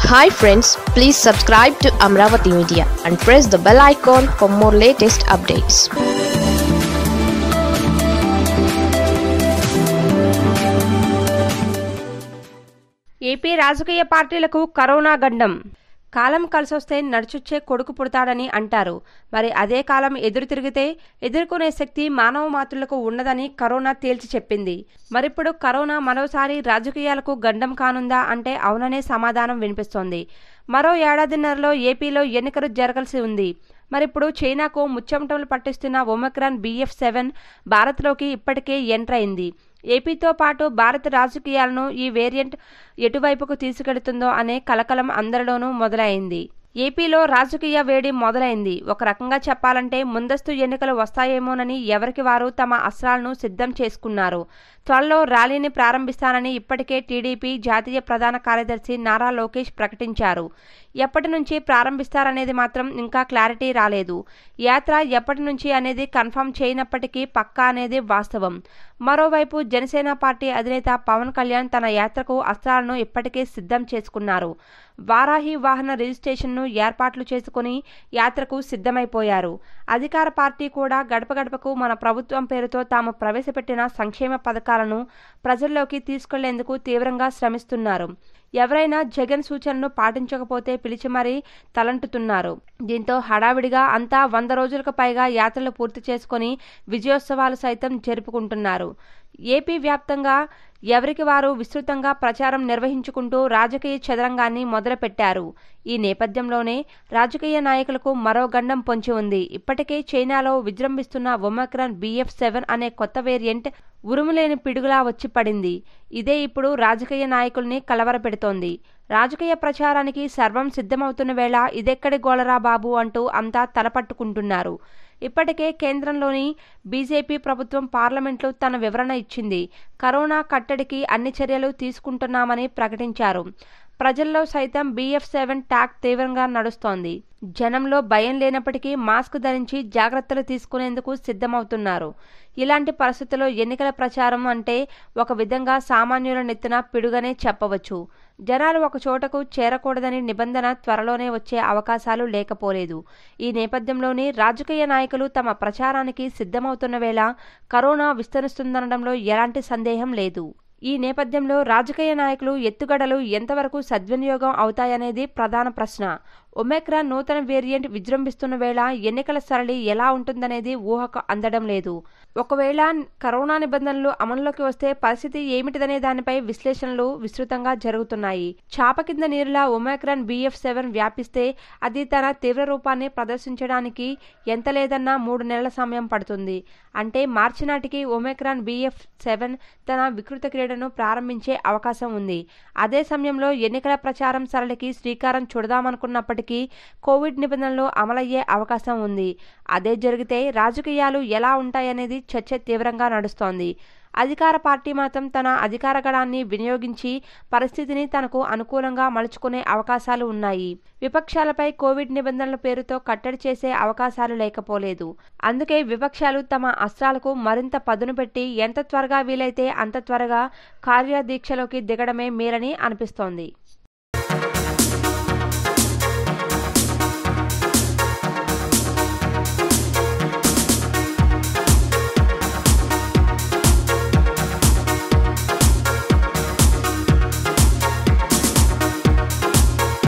hi friends please subscribe to Amaravati media and press the bell icon for more latest updates AP రాజకీయ పార్టీలకు corona గండం కాలం కలిసొస్తే నడుచుచ్చే కొడుకు పుడతాడని అంటారు మరి అదే కాలం ఎదురు తిరిగితే ఎదుర్కొనే శక్తి మానవ మాతృలకు ఉన్నదని కరోనా తేల్చి చెప్పింది మరిప్పుడు కరోనా మరోసారి రాజకీయాలకు గండం కానుందా అంటే అవుననే సమాధానం వినిపిస్తోంది మరో ఏడాదిన్నరలో ఏపీలో ఎన్నికలు జరగాల్సి ఉంది మరిప్పుడు చైనాకు ముచ్చెమటలు పట్టిస్తున్న ఒమక్రాన్ బిఎఫ్ సెవెన్ భారత్లోకి ఇప్పటికే ఎంటర్ అయింది ఏపీతో పాటు భారత రాజకీయాలను ఈ వేరియంట్ ఎటువైపుకు తీసుకెడుతుందో అనే కలకలం అందరిలోనూ మొదలైంది ఏపీలో రాజకీయ వేడి మొదలైంది ఒక రకంగా చెప్పాలంటే ముందస్తు ఎన్నికలు వస్తాయేమోనని ఎవరికి వారు తమ అస్త్రాలను సిద్ధం చేసుకున్నారు త్వరలో ర్యాలీని ప్రారంభిస్తానని ఇప్పటికే టీడీపీ జాతీయ ప్రధాన కార్యదర్శి నారా లోకేష్ ప్రకటించారు ఎప్పటి నుంచి ప్రారంభిస్తారనేది మాత్రం ఇంకా క్లారిటీ రాలేదు యాత్ర ఎప్పటి నుంచి అనేది కన్ఫర్మ్ చేయనప్పటికీ పక్కా అనేది వాస్తవం మరోవైపు జనసేన పార్టీ అధినేత పవన్ కళ్యాణ్ తన యాత్రకు అస్త్రాలను ఇప్పటికే సిద్ధం చేసుకున్నారు వారాహి వాహన రిజిస్ట్రేషన్ను ఏర్పాట్లు చేసుకుని యాత్రకు సిద్ధమైపోయారు అధికార పార్టీ కూడా గడప గడపకు మన ప్రభుత్వం పేరుతో తాము ప్రవేశపెట్టిన సంక్షేమ పథకాలను ప్రజల్లోకి తీసుకెళ్లేందుకు తీవ్రంగా శ్రమిస్తున్నారు ఎవరైనా జగన్ సూచనను పాటించకపోతే పిలిచి మరీ తలంటుతున్నారు దీంతో హడావిడిగా అంతా వంద రోజులకు పైగా యాత్రలు పూర్తి చేసుకుని విజయోత్సవాలు సైతం జరుపుకుంటున్నారు ఏపీ వ్యాప్తంగా ఎవరికి వారు విస్తృతంగా ప్రచారం నిర్వహించుకుంటూ రాజకీయ చదరంగాన్ని మొదలుపెట్టారు ఈ నేపథ్యంలోనే రాజకీయ నాయకులకు మరో గండం పొంచి ఉంది ఇప్పటికే చైనాలో విజృంభిస్తున్న ఒమక్రాన్ బిఎఫ్ సెవెన్ అనే కొత్త వేరియంట్ ఉరుములేని పిడుగులా వచ్చి పడింది ఇదే ఇప్పుడు రాజకీయ నాయకుల్ని కలవరపెడుతోంది రాజకీయ ప్రచారానికి సర్వం సిద్ధమవుతున్న వేళ ఇదెక్కడి గోలరా బాబు అంటూ అంతా తలపట్టుకుంటున్నారు ఇప్పటికే కేంద్రంలోని బీజేపీ ప్రభుత్వం పార్లమెంట్లో తన వివరణ ఇచ్చింది కరోనా కట్టడికి అన్ని చర్యలు తీసుకుంటున్నామని ప్రకటించారు ప్రజల్లో సైతం బీఎఫ్ సెవెన్ ట్యాక్ తీవ్రంగా నడుస్తోంది జనంలో భయం లేనప్పటికీ మాస్క్ ధరించి జాగ్రత్తలు తీసుకునేందుకు సిద్ధమవుతున్నారు ఇలాంటి పరిస్థితుల్లో ఎన్నికల ప్రచారం అంటే ఒక విధంగా సామాన్యుల నెత్తిన పిడుగనే చెప్పవచ్చు జనాలు ఒక చోటకు చేరకూడదని నిబంధన త్వరలోనే వచ్చే అవకాశాలు లేకపోలేదు ఈ నేపథ్యంలోనే రాజకీయ నాయకులు తమ ప్రచారానికి సిద్ధమవుతున్న వేళ కరోనా విస్తరిస్తుందనడంలో ఎలాంటి సందేహం లేదు ఈ నేపథ్యంలో రాజకీయ నాయకులు ఎత్తుగడలు ఎంతవరకు సద్వినియోగం అవుతాయనేది ప్రధాన ప్రశ్న ఒమెక్రాన్ నూతన వేరియంట్ విజృంభిస్తున్న వేళ ఎన్నికల సరళి ఎలా ఉంటుందనేది ఊహకు అందడం లేదు ఒకవేళ కరోనా నిబంధనలు అమల్లోకి వస్తే పరిస్థితి ఏమిటిదనే దానిపై విశ్లేషణలు విస్తృతంగా జరుగుతున్నాయి చాప కింద నీరులా ఒమెక్రాన్ బిఎఫ్ సెవెన్ వ్యాపిస్తే అది తన తీవ్ర రూపాన్ని ప్రదర్శించడానికి ఎంత లేదన్నా మూడు నెలల సమయం పడుతుంది అంటే మార్చి నాటికి ఒమెక్రాన్ బిఎఫ్ సెవెన్ తన వికృత క్రీడను ప్రారంభించే అవకాశం ఉంది అదే సమయంలో ఎన్నికల ప్రచారం సరళికి శ్రీకారం చుడదామనుకున్నప్పటికీ కోవిడ్ నిబంధనలు అమలయ్యే అవకాశం ఉంది అదే జరిగితే రాజకీయాలు ఎలా ఉంటాయనేది చర్చ తీవ్రంగా నడుస్తోంది అధికార పార్టీ మాత్రం తన అధికార గణాన్ని వినియోగించి పరిస్థితిని తనకు అనుకూలంగా మలుచుకునే అవకాశాలు ఉన్నాయి విపక్షాలపై కోవిడ్ నిబంధనల పేరుతో కట్టడి చేసే అవకాశాలు లేకపోలేదు అందుకే విపక్షాలు తమ అస్త్రాలకు మరింత పదును పెట్టి ఎంత త్వరగా వీలైతే అంత త్వరగా కార్యదీక్షలోకి దిగడమే మేలని అనిపిస్తోంది